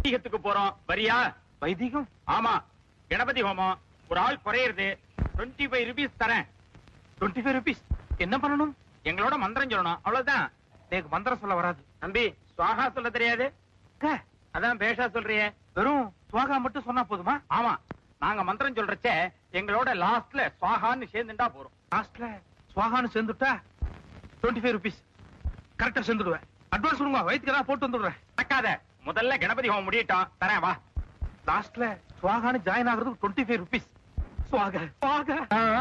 வைதிகத்துக்கு போறோம் வரியா வைதிகம் ஆமா கணபதி ஹோமம் ஒரு ஆள் குறையிறது டுவெண்ட்டி ஃபைவ் ருபீஸ் தரேன் டுவெண்ட்டி ஃபைவ் ருபீஸ் என்ன பண்ணணும் எங்களோட மந்திரம் சொல்லணும் அவ்வளவுதான் எனக்கு மந்திரம் சொல்ல வராது தம்பி சுவாகா சொல்ல தெரியாது அக்கா, அதான் பேஷா சொல்றியே வெறும் சுவாகா மட்டும் சொன்னா போதுமா ஆமா நாங்க மந்திரம் சொல்றச்சே எங்களோட லாஸ்ட்ல சுவாகான்னு சேர்ந்துட்டா போறோம் லாஸ்ட்ல சுவாகான்னு சேர்ந்துட்டா டுவெண்ட்டி ஃபைவ் ருபீஸ் கரெக்டா சேர்ந்துடுவேன் அட்வான்ஸ் கொடுங்க வயிற்றுக்கு நான் போட்டு வந்துடுறேன் நடக்காத முதல்ல கணபதி ஹோமம் முடியட்டும் தரேன் வா லாஸ்ட்ல சுவாகான்னு ஜாயின் ஆகுறதுக்கு டுவெண்ட்டி ஃபைவ் ருபீஸ் சுவாக சுவாக